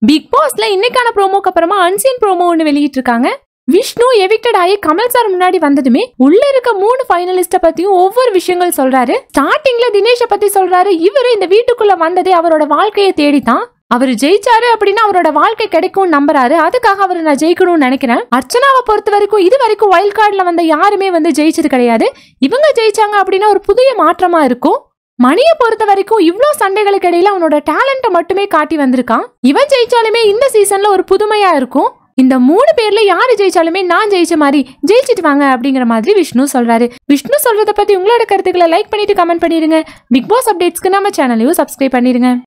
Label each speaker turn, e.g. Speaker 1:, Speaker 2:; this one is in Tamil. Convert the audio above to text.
Speaker 1: பிக் பாஸ்ல இன்னைக்கான ப்ரோமோக்கு அப்புறமா அன்சீன் ப்ரோமோ ஒன்று வெளியிட்டு இருக்காங்க விஷ்ணு எவிக்டட் ஆகி கமல் சார் முன்னாடி வந்ததுமே உள்ள இருக்க மூணு ஃபைனலிஸ்ட பத்தியும் ஒவ்வொரு விஷயங்கள் சொல்றாரு ஸ்டார்டிங்ல தினேஷ பத்தி சொல்றாரு இவரு இந்த வீட்டுக்குள்ள வந்ததே அவரோட வாழ்க்கையை தேடித்தான் அவர் ஜெயிச்சாரு அப்படின்னா அவரோட வாழ்க்கை கிடைக்கும் நம்புறாரு அதுக்காக அவர் நான் ஜெயிக்கணும்னு நினைக்கிறேன் அர்ச்சனாவை பொறுத்த வரைக்கும் இது வரைக்கும் வைல்ட் கார்டுல வந்த யாருமே வந்து ஜெயிச்சது கிடையாது இவங்க ஜெயிச்சாங்க அப்படின்னா ஒரு புதிய மாற்றமா இருக்கும் மணியை பொறுத்த வரைக்கும் இவ்ளோ சண்டைகளுக்கு இடையில அவனோட டேலண்ட்டை மட்டுமே காட்டி வந்திருக்கான் இவன் ஜெயிச்சாலுமே இந்த சீசன்ல ஒரு புதுமையா இருக்கும் இந்த மூணு பேர்ல யாரு ஜெயிச்சாலுமே நான் ஜெயிச்ச மாதிரி ஜெயிச்சிட்டு வாங்க அப்படிங்கிற மாதிரி விஷ்ணு சொல்றாரு விஷ்ணு சொல்றத பத்தி உங்களோட கருத்துக்களை லைக் பண்ணிட்டு கமெண்ட் பண்ணிருங்க பிக் பாஸ் அப்டேட்ஸ்க்கு நம்ம சேனலையும் சப்ஸ்கிரைப் பண்ணிருங்க